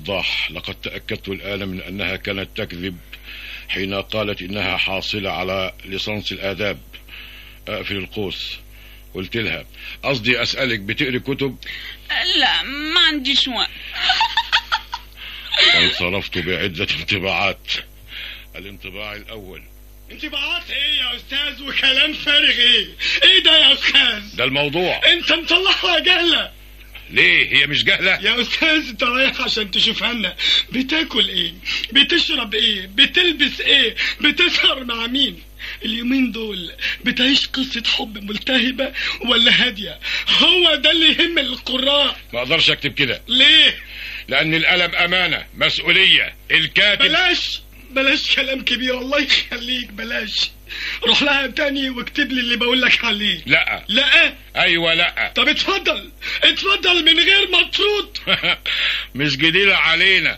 وضاح لقد تأكدت الآن من أنها كانت تكذب حين قالت إنها حاصلة على ليسانس الآداب أقفل القوس قلت لها قصدي أسألك بتقري كتب لا ما عنديش وقت وانصرفت بعدة انطباعات الانطباع الأول انطباعات ايه يا استاذ وكلام فارغ ايه ايه ده يا استاذ ده الموضوع انت مطلعها جهله ليه هي مش جاهلة يا استاذ انت رايح عشان تشوفها لنا بتاكل ايه بتشرب ايه بتلبس ايه بتسهر مع مين اليومين دول بتعيش قصة حب ملتهبة ولا هادية هو ده اللي يهم القراء ما اقدرش اكتب كده ليه لان القلم امانة مسؤولية الكاتب بلاش بلاش كلام كبير الله يخليك بلاش روح لها تاني واكتب لي اللي بقول لك عليه لا لا ايوه لا طب اتفضل اتفضل من غير ما ترد مش جديدة علينا